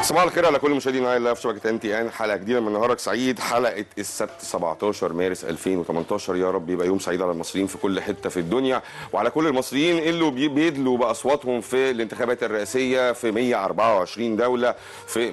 صباح الخير على كل مشاهدينا اي لاف شبكه ان تي ان حلقه جديده من نهارك سعيد حلقه السبت 17 مارس 2018 يا رب يبقى يوم سعيد على المصريين في كل حته في الدنيا وعلى كل المصريين اللي بي- بيدلوا باصواتهم في الانتخابات الرئاسيه في 124 دوله في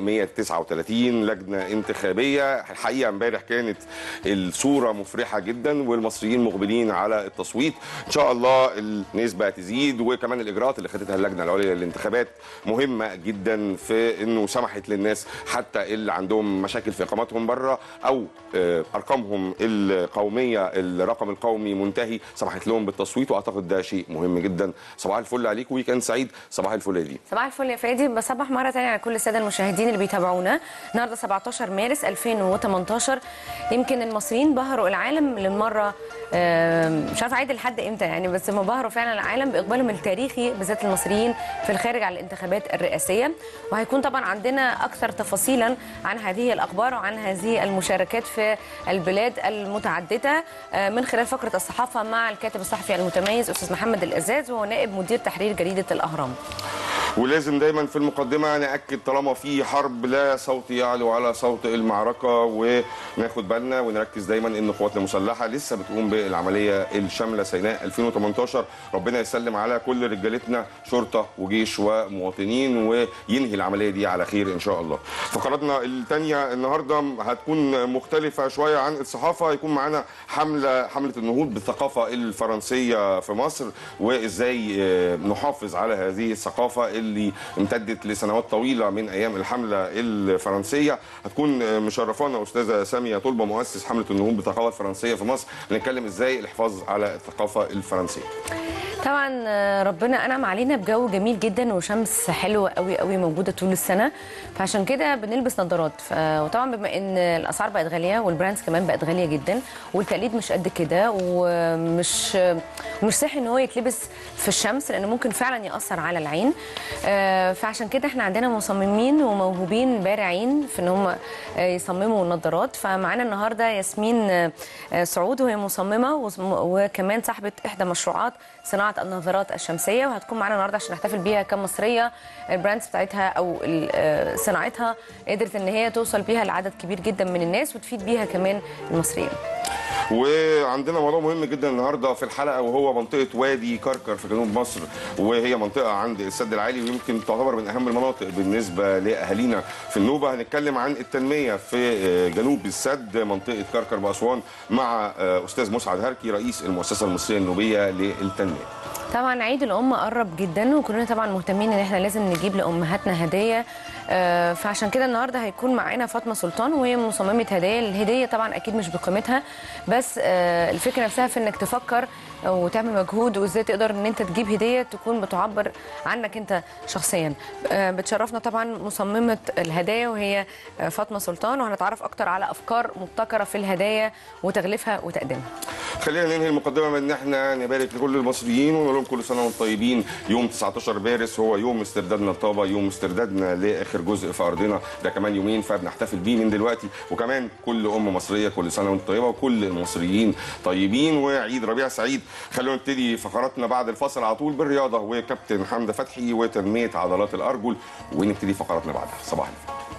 139 لجنه انتخابيه الحقيقه امبارح كانت الصوره مفرحه جدا والمصريين مقبلين على التصويت ان شاء الله النسبه تزيد وكمان الاجراءات اللي خدتها اللجنه العليا للانتخابات مهمه جدا في انه سمحت للناس حتى اللي عندهم مشاكل في اقامتهم بره او آه، ارقامهم القوميه الرقم القومي منتهي سمحت لهم بالتصويت واعتقد ده شيء مهم جدا صباح الفل عليك ويكند سعيد صباح الفل يا دي صباح الفل يا فادي بصبح مره ثانيه على كل الساده المشاهدين اللي بيتابعونا النهارده 17 مارس 2018 يمكن المصريين بهروا العالم للمره آه، مش عارفه عيد لحد امتى يعني بس هم بهروا فعلا العالم باقبالهم التاريخي بالذات المصريين في الخارج على الانتخابات الرئاسيه وهيكون طبعا عندنا اكثر تفاصيلا عن هذه الاخبار وعن هذه المشاركات في البلاد المتعدده آه، من خلال فقره الصحافه مع الكاتب الصحفي المتميز استاذ محمد الازاز وهو نائب مدير تحرير جريده الاهرام ولازم دايما في المقدمه ناكد طالما في حرب لا صوت يعلو على صوت المعركه وناخد بالنا ونركز دايما ان قواتنا المسلحه لسه بتقوم بالعمليه الشامله سيناء 2018 ربنا يسلم على كل رجالتنا شرطه وجيش ومواطنين وينهي العمليه دي على خير ان شاء الله. فقراتنا الثانيه النهارده هتكون مختلفه شويه عن الصحافه هيكون معانا حمله حمله النهوض بالثقافه الفرنسيه في مصر وازاي آه، نحافظ على هذه الثقافه اللي امتدت لسنوات طويله من ايام الحمله الفرنسيه هتكون آه، مشرفانا استاذه ساميه طلبه مؤسس حمله النهوض بالثقافه الفرنسيه في مصر هنتكلم ازاي الحفاظ على الثقافه الفرنسيه طبعا آه، ربنا انعم علينا بجو جميل جدا وشمس حلوه قوي قوي موجوده طول السنه فعشان كده بنلبس نظارات ف... وطبعا بما ان الاسعار بقت غاليه والبراندز كمان بقت غاليه جدا والتقليد مش قد كده ومش مش صحي ان هو يتلبس في الشمس لانه ممكن فعلا ياثر على العين آه، فعشان كده احنا عندنا مصممين وموهوبين بارعين في ان هم آه، يصمموا النظارات فمعانا النهارده ياسمين آه، آه، سعود وهي مصممه وص- وكمان صاحبه احدى مشروعات صناعه النظارات الشمسيه وهتكون معانا النهارده عشان نحتفل بيها كمصريه البراندز بتاعتها او ال- آه، صناعتها قدرت ان هي توصل بيها لعدد كبير جدا من الناس وتفيد بيها كمان المصريين وعندنا موضوع مهم جدا النهارده في الحلقه وهو منطقه وادي كركر في جنوب مصر وهي منطقه عند السد العالي ويمكن تعتبر من اهم المناطق بالنسبه لاهالينا في النوبه هنتكلم عن التنميه في جنوب السد منطقه كركر باسوان مع استاذ مسعد هركي رئيس المؤسسه المصريه النوبيه للتنميه طبعا عيد الام قرب جدا وكلنا طبعا مهتمين ان احنا لازم نجيب لامهاتنا هديه آه، فعشان كده النهارده هيكون معانا فاطمه سلطان وهي مصممه هدايا الهديه طبعا اكيد مش بقيمتها بس آه، الفكره نفسها في انك تفكر وتعمل مجهود وازاي تقدر ان انت تجيب هديه تكون بتعبر عنك انت شخصيا آه، بتشرفنا طبعا مصممه الهدايا وهي آه، فاطمه سلطان وهنتعرف اكتر على افكار مبتكره في الهدايا وتغليفها وتقديمها خلينا ننهي المقدمه من ان احنا نبارك لكل المصريين ونقول لهم كل سنه وانتم طيبين يوم 19 مارس هو يوم استردادنا لطابه يوم استردادنا لاخر جزء في ارضنا ده كمان يومين فبنحتفل بيه من دلوقتي وكمان كل ام مصريه كل سنه وانتم طيبه وكل المصريين طيبين وعيد ربيع سعيد خلونا نبتدي فقراتنا بعد الفاصل على طول بالرياضه وكابتن حمده فتحي وتنميه عضلات الارجل ونبتدي فقراتنا بعدها صباح الفل